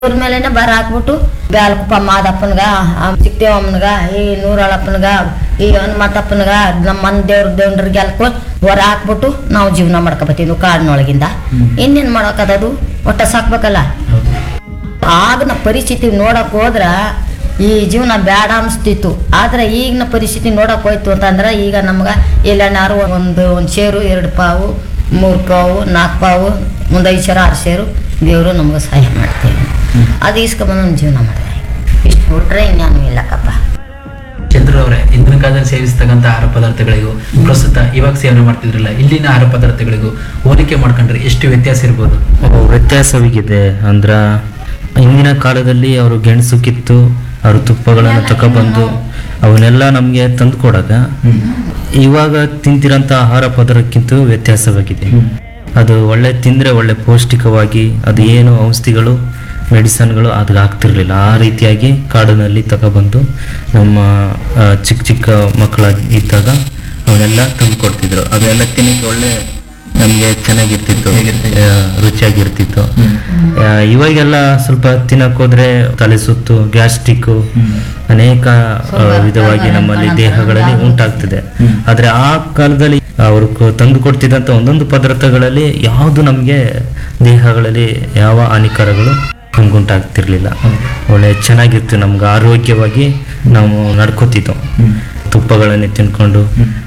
ಅವ್ರ ಮೇಲೆನೆ ಬರ ಹಾಕ್ಬಿಟ್ಟು ಬ್ಯಾಲ್ಕುಪ್ಪ ಮಾದಪ್ಪನ್ಗ ಚಿಕ್ಕದೇವಮ್ಮನ್ಗ ಈ ನೂರಾಳಪ್ಪನ್ಗ ಈ ಹನುಮಂತಪ್ಪನ್ಗ ನಮ್ಮ ಮನ್ ದೇವ್ರ ದೇವ್ರಿಗೆಲ್ಲ ಕೊಟ್ಟು ಹೊರ ಹಾಕ್ಬಿಟ್ಟು ನಾವು ಜೀವನ ಮಾಡ್ಕೊಬತ್ತೀವಿ ಕಾಡಿನೊಳಗಿಂದ ಇನ್ನೇನ್ ಮಾಡೋಕದದು ಒಟ್ಟ ಸಾಕ್ಬೇಕಲ್ಲ ಆಗಿನ ಪರಿಸ್ಥಿತಿ ನೋಡಕ್ ಹೋದ್ರ ಈ ಜೀವನ ಬೇಡ ಅನಿಸ್ತಿತ್ತು ಆದ್ರೆ ಈಗಿನ ಪರಿಸ್ಥಿತಿ ನೋಡಕ್ ಹೋಯ್ತು ಅಂತಂದ್ರೆ ಈಗ ನಮ್ಗೆ ಎಲ್ಲಣ್ಣಾರು ಒಂದು ಒಂದು ಸೇರು ಎರಡು ಪಾವು ಮೂರು ಪಾವು ನಾಲ್ಕು ಪಾವು ಒಂದು ಐದು ಸೇರು ಆರು ಸೇರು ದೇವರು ನಮ್ಗೆ ಸಹಾಯ ಮಾಡ್ತೇವೆ ಅದು ಇಸ್ಕೊಂಬಂದು ನಮ್ಮ ಜೀವನ ಮಾಡಿದೆ ಇಷ್ಟು ಬಿಟ್ರೆ ಇನ್ನೇನು ಇಲ್ಲಕ್ಕಪ್ಪ ಚಂದ್ರರವರೇ ಇಂದಿನ ಕಾಲದಲ್ಲಿ ಸೇವಿಸ್ತಕ್ಕಂಥ ಆಹಾರ ಪದಾರ್ಥಗಳಿಗೂ ಪ್ರಸ್ತುತ ಇವಾಗ ಸೇವನೆ ಮಾಡ್ತಿದ್ರಲ್ಲ ಇಲ್ಲಿನ ಆಹಾರ ಪದಾರ್ಥಗಳಿಗೂ ಹೋಲಿಕೆ ಮಾಡ್ಕೊಂಡ್ರೆ ಎಷ್ಟು ವ್ಯತ್ಯಾಸ ಇರ್ಬೋದು ವ್ಯತ್ಯಾಸವಿಗಿದೆ ಅಂದ್ರ ಹಿಂದಿನ ಕಾಲದಲ್ಲಿ ಅವರು ಗೆಣಸು ಕಿತ್ತು ಅವರು ತುಪ್ಪಗಳನ್ನು ತಗೊಬಂದು ಅವನ್ನೆಲ್ಲ ನಮಗೆ ತಂದು ಕೊಡಾಗ ಇವಾಗ ತಿಂತಿರೋಂಥ ಆಹಾರ ಪದಾರ್ಥಕ್ಕಿಂತ ವ್ಯತ್ಯಾಸವಾಗಿದೆ ಅದು ಒಳ್ಳೆ ತಿಂದರೆ ಒಳ್ಳೆ ಪೌಷ್ಟಿಕವಾಗಿ ಅದು ಏನು ಔಷಧಿಗಳು ಮೆಡಿಸನ್ಗಳು ಅದಕ್ಕೆ ಆಗ್ತಿರ್ಲಿಲ್ಲ ಆ ರೀತಿಯಾಗಿ ಕಾಡಿನಲ್ಲಿ ತಗೊಬಂದು ನಮ್ಮ ಆ, ಚಿಕ್ಕ ಚಿಕ್ಕ ಮಕ್ಕಳಾಗಿ ಇದ್ದಾಗ ಅವನ್ನೆಲ್ಲ ತಂದು ಕೊಡ್ತಿದ್ರು ಅದೆಲ್ಲ ತಿನ್ನಕ್ಕೆ ಒಳ್ಳೆ ನಮಗೆ ಚೆನ್ನಾಗಿರ್ತಿತ್ತು ಆ, ರುಚಿಯಾಗಿರ್ತಿತ್ತು ಆ, ಇವಾಗೆಲ್ಲ ಸ್ವಲ್ಪ ತಿನ್ನಕ್ ಹೋದ್ರೆ ತಲೆ ಸುತ್ತು ಗ್ಯಾಸ್ಟ್ರಿಕ್ ಅನೇಕ ಆ, ವಿಧವಾಗಿ ನಮ್ಮಲ್ಲಿ ದೇಹಗಳಲ್ಲಿ ಉಂಟಾಗ್ತದೆ ಆದ್ರೆ ಆ ಕಾಲದಲ್ಲಿ ಅವರು ತಂದು ಕೊಡ್ತಿದ್ದಂತ ಒಂದೊಂದು ಪದಾರ್ಥಗಳಲ್ಲಿ ಯಾವುದು ನಮಗೆ ದೇಹಗಳಲ್ಲಿ ಯಾವ ಹಾನಿಕರಗಳು ನಮ್ಗೆ ಉಂಟಾಗ್ತಿರ್ಲಿಲ್ಲ ಒಳ್ಳೆ ಚೆನ್ನಾಗಿತ್ತು ನಮ್ಗೆ ಆರೋಗ್ಯವಾಗಿ ನಾವು ನಡ್ಕೋತಿದ್ದೋ ತುಪ್ಪಗಳನ್ನೇ ತಿನ್ಕೊಂಡು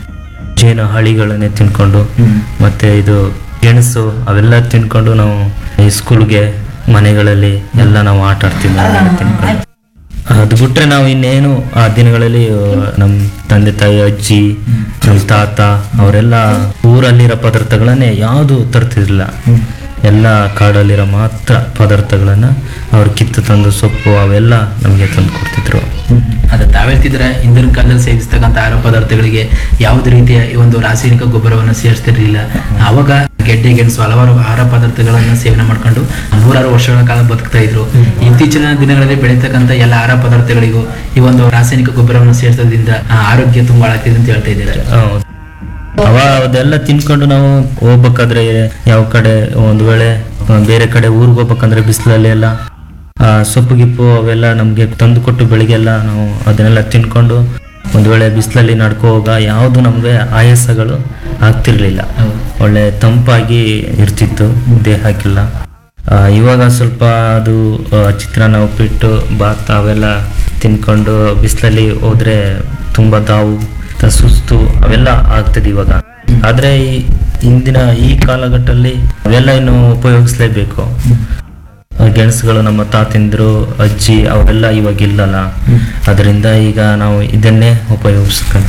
ಜೇನು ಹಳಿಗಳನ್ನೇ ತಿನ್ಕೊಂಡು ಮತ್ತೆ ಇದು ಗೆಣಸು ಅವೆಲ್ಲ ತಿನ್ಕೊಂಡು ನಾವು ಈ ಸ್ಕೂಲ್ಗೆ ಮನೆಗಳಲ್ಲಿ ಎಲ್ಲ ನಾವು ಆಟ ಆಡ್ತಿದ್ವಿ ಅದನ್ನೆಲ್ಲ ತಿನ್ಕೊಂಡು ಅದು ಬಿಟ್ರೆ ನಾವು ಇನ್ನೇನು ಆ ದಿನಗಳಲ್ಲಿ ನಮ್ಮ ತಂದೆ ತಾಯಿ ಅಜ್ಜಿ ನಮ್ಮ ತಾತ ಅವರೆಲ್ಲ ಊರಲ್ಲಿರೋ ಪದಾರ್ಥಗಳನ್ನೇ ಯಾವುದು ತರ್ತಿರ್ಲಿಲ್ಲ ಎಲ್ಲ ಕಾಡಲ್ಲಿರೋ ಮಾತ್ರ ಪದಾರ್ಥಗಳನ್ನ ಅವ್ರು ಕಿತ್ತು ತಂದು ಸೊಪ್ಪು ಅವೆಲ್ಲ ನಮಗೆ ತಂದು ಕೊಡ್ತಿದ್ರು ಅದು ತಾವೇಳ್ತಿದ್ರೆ ಇಂದಿನ ಕಾಲದಲ್ಲಿ ಸೇವಿಸ್ತಕ್ಕಂಥ ಆಹಾರ ಪದಾರ್ಥಗಳಿಗೆ ಯಾವುದೇ ರೀತಿಯ ಈ ಒಂದು ರಾಸಾಯನಿಕ ಗೊಬ್ಬರವನ್ನು ಸೇರಿಸ್ತಿರ್ಲಿಲ್ಲ ಅವಾಗ ಗೆಡ್ಡೆ ಗೆಣಸು ಹಲವಾರು ಆಹಾರ ಪದಾರ್ಥಗಳನ್ನು ಸೇವನೆ ಮಾಡ್ಕೊಂಡು ನೂರಾರು ವರ್ಷಗಳ ಕಾಲ ಬದುಕ್ತಾ ಇದ್ರು ಇತ್ತೀಚಿನ ದಿನಗಳಲ್ಲಿ ಬೆಳೀತಕ್ಕಂಥ ಎಲ್ಲ ಆಹಾರ ಪದಾರ್ಥಗಳಿಗೂ ಈ ಒಂದು ರಾಸಾಯನಿಕ ಗೊಬ್ಬರವನ್ನು ಸೇರಿಸೋದ್ರಿಂದ ಆ, ಆರೋಗ್ಯ ತುಂಬಾ ಹಾಳಾಗ್ತಿದೆ ಅಂತ ಹೇಳ್ತಾ ಇದ್ದಾರೆ ಹೌದು. ಅವ ಅದೆಲ್ಲ ತಿನ್ಕೊಂಡು ನಾವು ಹೋಗ್ಬೇಕಾದ್ರೆ ಯಾವ ಕಡೆ ಒಂದು ವೇಳೆ ಆ, ಬೇರೆ ಕಡೆ ಊರಿಗೆ ಹೋಗ್ಬೇಕಂದ್ರೆ ಬಿಸಿಲಲ್ಲಿ ಎಲ್ಲ ಆ, ಸೊಪ್ಪು ಗಿಪ್ಪು ಅವೆಲ್ಲ ನಮಗೆ ತಂದು ಕೊಟ್ಟು ಬೆಳಿಗ್ಗೆಲ್ಲ ನಾವು ಅದನ್ನೆಲ್ಲ ತಿನ್ಕೊಂಡು ಒಂದು ವೇಳೆ ಬಿಸಿಲಲ್ಲಿ ನಡ್ಕೋ ಹೋಗ ಯಾವುದು ನಮಗೆ ಆಯಾಸಗಳು ಆಗ್ತಿರ್ಲಿಲ್ಲ ಒಳ್ಳೆ ತಂಪಾಗಿ ಇರ್ತಿತ್ತು ದೇಹಕ್ಕೆಲ್ಲ ಆ, ಇವಾಗ ಸ್ವಲ್ಪ ಅದು ಆ, ಚಿತ್ರಾನ್ನ ಉಪ್ಪಿಟ್ಟು ಬಾತ್ ಅವೆಲ್ಲ ತಿನ್ಕೊಂಡು ಬಿಸಿಲಲ್ಲಿ ಹೋದ್ರೆ ತುಂಬಾ ತಾವು ತ- ಸುಸ್ತು ಅವೆಲ್ಲ ಆಗ್ತದೆ ಇವಾಗ ಆದ್ರೆ ಈ ಇಂದಿನ ಈ ಕಾಲಘಟ್ಟದಲ್ಲಿ ಅವೆಲ್ಲ ಇನ್ನು ಉಪಯೋಗಿಸ್ಲೇಬೇಕು ಆ, ಗೆಣಸುಗಳು ನಮ್ಮ ತಾತಿಂದ್ರು ಅಜ್ಜಿ ಅವೆಲ್ಲ ಇವಾಗ ಇಲ್ಲಲ್ಲ ಅದರಿಂದ ಈಗ ನಾವು ಇದನ್ನೇ ಉಪಯೋಗಿಸ್ಕೊಂತ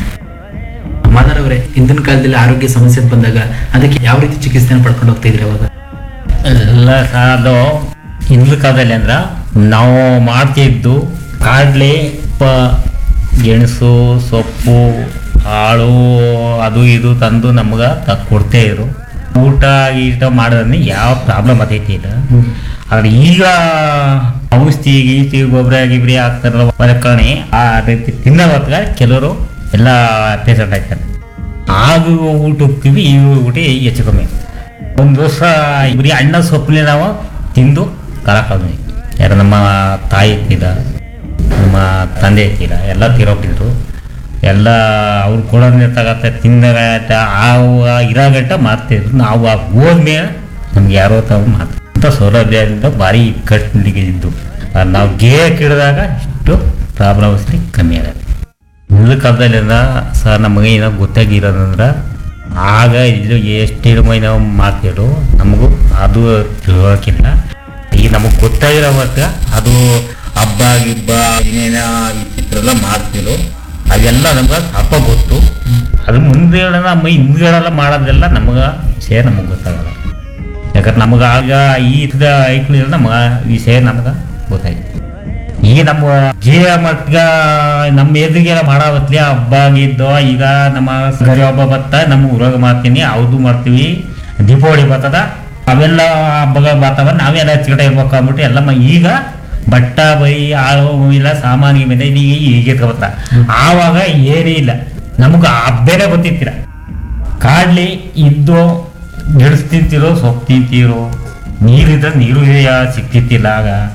ಮಾದಾರವರೇ ಇಂದಿನ ಕಾಲದಲ್ಲಿ ಆರೋಗ್ಯ ಸಮಸ್ಯೆ ಬಂದಾಗ ಅದಕ್ಕೆ ಯಾವ ರೀತಿ ಚಿಕಿತ್ಸೆಯನ್ನು ಪಡ್ಕೊಂಡು ಹೋಗ್ತಾ ಇದ್ರಿ ಅವಾಗ ಎಲ್ಲ ಅದು ಹಿಂದಿನ ಕಾಲದಲ್ಲಿ ಅಂದ್ರ ನಾವು ಮಾಡ್ತಿದ್ದು ಕಾಡ್ಲೆ ಪ ಗೆಣಸು ಸೊಪ್ಪು ಆಳು ಅದು ಇದು ತಂದು ನಮ್ಗೆ ತ ಕೊಡ್ತೇ ಇದ್ರು ಊಟ ಗೀಟ ಮಾಡೋದ್ರಿಂದ ಯಾವ ಪ್ರಾಬ್ಲಮ್ ಆಗೈತಿ ಇಲ್ಲ ಆದ್ರೆ ಈಗ ಔಷಧಿ ಗೀತಿ ಗೊಬ್ಬರ ಗಿಬ್ರಿ ಹಾಕ್ತಾರಲ್ಲ ಹೊರಕಣೆ ಆ ರೀತಿ ತಿನ್ನೋ ಹೊತ್ಗೆ ಕೆಲವರು ಎಲ್ಲ ಪೇಷಂಟ್ ಆಗ್ತಾರೆ ಆಗ ಊಟ ಹೋಗ್ತೀವಿ ಈ ಊಟ ಹೆಚ್ಚು ಕಮ್ಮಿ ಒಂದು ದಿವಸ ಬರೀ ಅಣ್ಣ ಸೊಪ್ಪನ್ನೇ ನಾವು ತಿಂದು ಕಳಕಳ್ದ್ವಿ ಯಾರು ನಮ್ಮ ತಾಯಿ ಇತ್ತಿದ ನಮ್ಮ ತಂದೆ ಇತ್ತಿದ ಎಲ್ಲ ತೀರೋಗ್ತಿದ್ರು ಎಲ್ಲ ಅವ್ರು ಕೊಡೋದನ್ನ ತಗತ್ತೆ ತಿಂದಾಗ ಆ ಇರೋ ಗಂಟ ಮಾಡ್ತಿದ್ರು ನಾವು ಆ ಹೋದ್ಮೇಲೆ ನಮ್ಗೆ ಯಾರೋ ತಾವು ಮಾತು ಅಂತ ಸೌಲಭ್ಯದಿಂದ ಭಾರಿ ಇಕ್ಕಟ್ಟಿಗೆ ಇದ್ದು ಅದ್ ನಾವು ಗೇಕ್ ಹಿಡಿದಾಗ ಇಷ್ಟು ಪ್ರಾಬ್ಲಮ್ಸ್ ಕಮ್ಮಿ ಆಗುತ್ತೆ ಹಿಂದಿನ ಕಾಲದಲ್ಲಿಂದ ಸರ್ ನಮಗೆ ಏನೋ ಗೊತ್ತಾಗಿರೋದಂದ್ರೆ ಆಗ ಇದು ಎಷ್ಟು ಮೈ ನಾವು ಮಾಡ್ತಿರೋ ನಮಗೂ ಅದು ತಿಳುವಳಿಕಿಲ್ಲ ಈಗ ನಮಗೆ ಗೊತ್ತಾಗಿರೋ ಮಟ್ಟ ಅದು ಹಬ್ಬ ಗಿಬ್ಬ ಏನೇನೋ ವಿಚಿತ್ರ ಮಾಡ್ತಿರೋ ಅವೆಲ್ಲ ನಮ್ಗೆ ಅಪ್ಪ ಗೊತ್ತು ಅದು ಮುಂದೆ ನಮ್ಮ ಹಿಂದ್ಗಡೆಲ್ಲ ಮಾಡೋದೆಲ್ಲ ನಮಗೆ ವಿಷಯ ನಮಗೆ ಗೊತ್ತಾಗಲ್ಲ ಯಾಕಂದ್ರೆ ನಮಗೆ ಆಗ ಈ ಥರದ ಐಕ್ಳಿದ್ರೆ ನಮಗೆ ವಿಷಯ ನಮ್ಗೆ ಗೊತ್ತಾಯ್ತು ಈಗ ನಮ್ಮ ಜೀವ ಮಟ್ಗ ನಮ್ಮ ಎದುರಿಗೆಲ್ಲ ಮಾಡಾವತ್ಲಿ ಹಬ್ಬ ಆಗಿದ್ದೋ ಈಗ ನಮ್ಮ ಗರಿ ಹಬ್ಬ ಬತ್ತ ನಮ್ಮ ಊರಾಗ ಮಾಡ್ತೀನಿ ಅವ್ದು ಮಾಡ್ತೀವಿ ದೀಪಾವಳಿ ಬರ್ತದ ಅವೆಲ್ಲ ಹಬ್ಬಗಳು ಬರ್ತಾವ ನಾವೆಲ್ಲ ಹಚ್ಕಡೆ ಇರ್ಬೇಕು ಅಂದ್ಬಿಟ್ಟು ಎಲ್ಲ ಮ- ಈಗ ಬಟ್ಟ ಬೈ ಆಳು ಇಲ್ಲ ಸಾಮಾನಿಗೆ ಮೇಲೆ ಈಗ ಈಗ ಎತ್ಕೊಬತ್ತ ಆವಾಗ ಏನೂ ಇಲ್ಲ ನಮಗೆ ಹಬ್ಬನೇ ಗೊತ್ತಿತ್ತಿರ ಕಾಡ್ಲಿ ಇದ್ದು ಗೆಣಸು ತಿಂತಿರೋ ಸೊಪ್ಪು ತಿಂತೀರೋ ನೀರಿದ್ರೆ ನೀರು ಸಿಕ್ತಿತ್ತಿಲ್ಲ ಆಗ